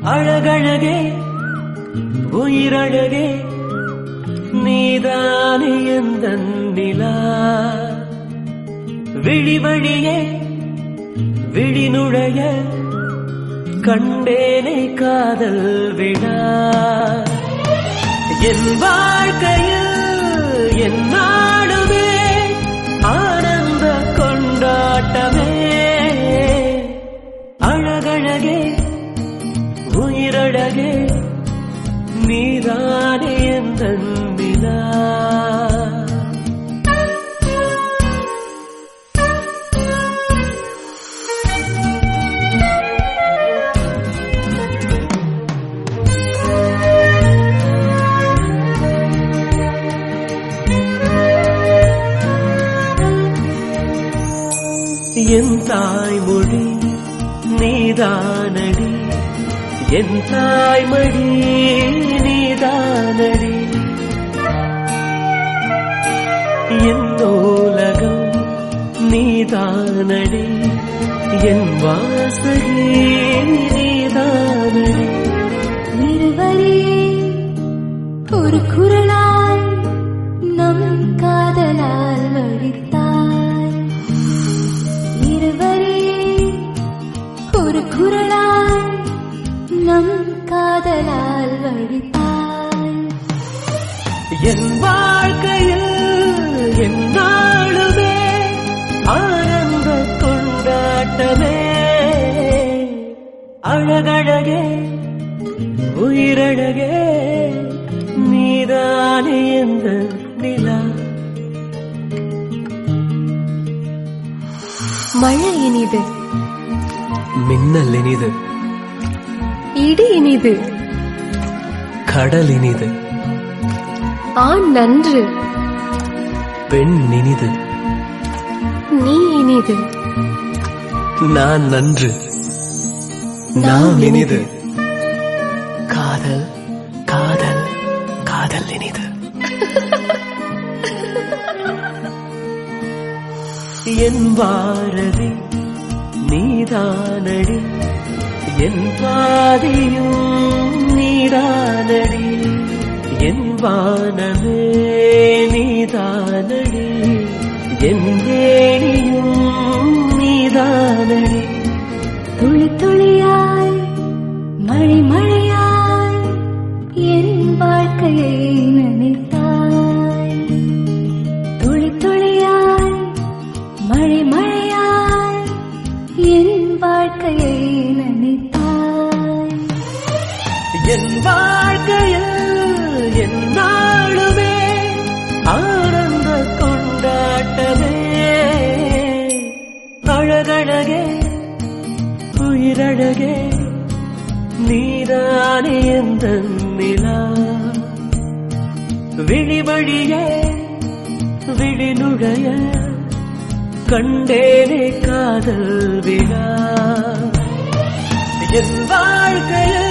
அழகழகே உயிரழகே நீதானே எந்த நிலா விழி வழியே விழி நுழைய கண்டேனே காதல் விழா என் வாழ்க்கையில் என் நாடுமே ஆனந்த கொண்டாட்டமே அழகழகே உயிரழகே நீதானே எந்த நிலா என் தாய்மொழி நீதானடி என் தாய்மொழி நீதானடி என் நூலகம் நீதானடி என் வாசகி நீதானடி இருவரியே ஒரு குரலாய் நம் காதலால் வழித்தாய் இருவரியே ஒரு குரலாய் நம் காதலால் வழித்தாய் என் வாழ்க்கையில் என் நாளுமே ஆனந்த கொண்டாட்டமே அழகழகே உயிரழகே நீதானே எந்த நிலா மழை இனிது மின்னல் இனிது இடி இனிது கடல் இனிது ஆண் நன்று பெண் இனிது நீ இனிது நான் நன்று நாம் இனிது காதல் காதல் காதல் இனிது என் பாரதி நீதானடி என் பாதியும் நீதானடி என் வானமே நீதானடி என் ஏணியும் நீதானடி துளி துளியாய் மழை மழையாய் என் வாழ்க்கையை நினைத்தாய் துளி துளியாய் மழை மழையாய் என் வாழ்க்கையை நினைத்தாய் என் வாழ்க்கையில் என் நாளுமே ஆனந்த கொண்டாட்டமே அழகழகே உயிரழகே நீதானே எந்த நிலா விழி வழியே விழி நுழைய கண்டேனே காதல் விழா என் வாழ்க்கையில்